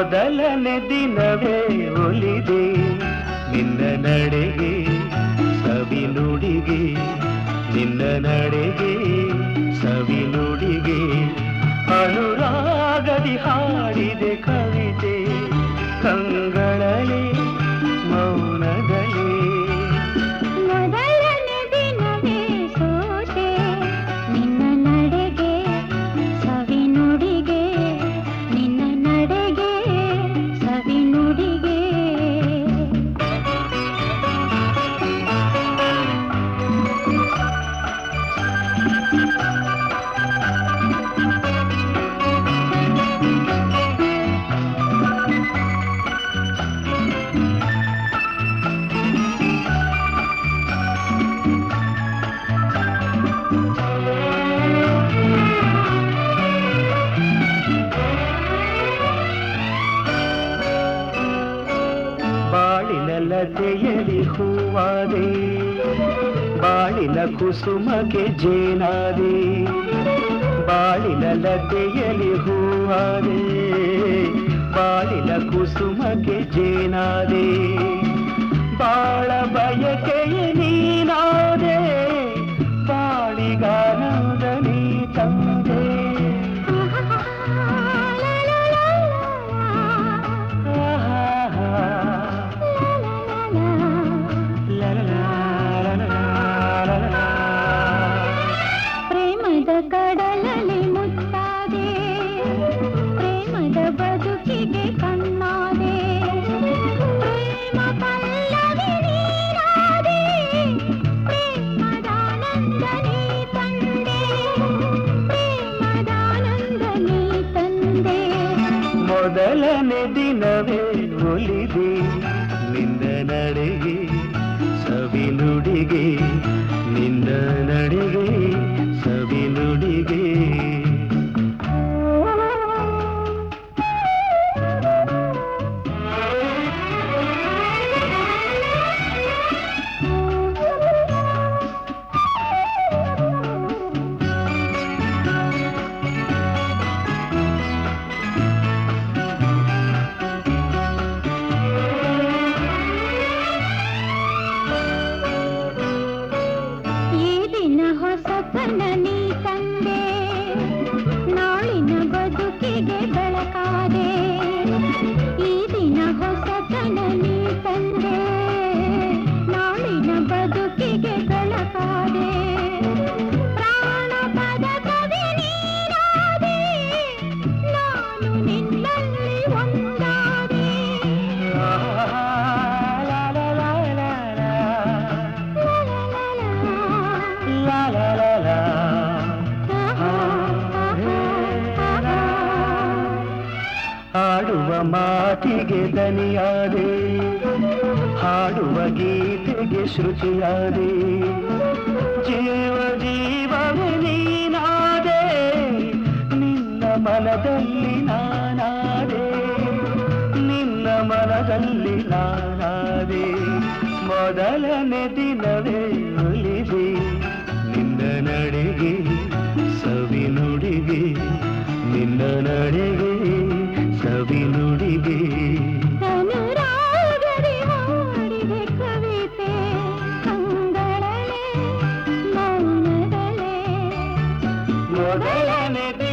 ಮೊದಲನೇ ದಿನವೇ ಒಲಿದೆ ನಿನ್ನ ನಡೆಗೆ ಸವಿ ನುಡಿಗೆ ನಿನ್ನ ನಡೆಗೆ ಸವಿ ನುಡಿಗೆ ಅನುರಾಗದಿ ಹಾಡಿದೆ ಕವಿತೆ ಕಂಗಳಲೆ ಮೌನದಲೇ ಮೊದಲನೇ ದಿನವೇ ಸೋತೆ ನಿನ್ನ ನಡೆಗೆ ಸವಿ ನುಡಿಗೆ ನಿನ್ನ ನಡೆಗೆ ಸವಿ ನುಡಿಗೆ ಬಾಳಿನ ಲತೆಯಲಿ ಹೂವಾದೆ ಬಾಳಿನ ಕುಸುಮಗೆ ಜೇನಾದೆ ಬಾಳಿನ ಲತೆಯಲಿ ಹೂವಾದೆ ಬಾಳಿನ ಕುಸುಮಗೆ ಜೇನಾದೆ ಬಾಳ ಬಯಕೆಯ ನೀನಾದೆ ಬಾಳಿಗಾನದ ನೀ ತಂದೆ ಪ್ರೇಮದ ಕಡಲಲ್ಲಿ ಮುತ್ತಾದೆ ಪ್ರೇಮದ ಬದುಕಿಗೆ ಕಣ್ಣಾದೆ ಪ್ರೇಮ ಪಲ್ಲವಿ ನೀನಾದೆ ಪ್ರೇಮದಾನಂದ ನೀ ತಂದೆ ಪ್ರೇಮದಾನಂದ ನೀ ತಂದೆ ಮೊದಲನೇ ದಿನವೇ ಒಲಿದೆ ನಿನ್ನ ನಡೆಗೆ ಸವಿ ನುಡಿಗೆ ನಿನ್ನ ನಡೆಗೆ ಸವಿ ನುಡಿಗೆ ಈ ದಿನ ಹೊಸತನ ನೀ ತಂದೆ ನಾಳಿನ ಬದುಕಿಗೆ ಬೆಳಕಾದೆ ಈ ದಿನ ಹೊಸತನ ನೀ ತಂದೆ ನಾಳಿನ ಬದುಕಿಗೆ ಬೆಳಕಾದೆ ಪ್ರಾಣ ಪದ ಕವಿ ನೀನಾದೆ ನಾನು ನಿನ್ನಲ್ಲಿ ಒಂದಾದೆ ಲಾ, ಲಾ, ಲಾ, ಲಾ, ಲಾ, ಲಾ. ಲಾ, ಲಾ, ಲಾ, ಲಾ. ಹಾಡುವ ಮಾತಿಗೆ ದನಿಯಾದೆ ಹಾಡುವ ಗೀತೆಗೆ ಶ್ರುತಿಯಾದೆ ಜೀವ ಜೀವವೇ ನೀನಾದೆ ನಿನ್ನ ಮನದಲ್ಲಿ ನಾನಾದೆ ನಿನ್ನ ಮನದಲ್ಲಿ ನಾನಾದೆ ಮೊದಲನೇ ದಿನವೇ ಒಲಿದೆ ನಿನ್ನ ನಡೆಗೆ ಸವಿ ನುಡಿಗೆ ನಿನ್ನ ನಡೆಗೆ ಸವಿ ನುಡಿಗೆ ಅನುರಾಗದಿ ಹಾಡಿದೆ ಕವಿತೆ ಕಂಗಳಲೆ ಮೌನದಲೆ ಮೊದಲನೇ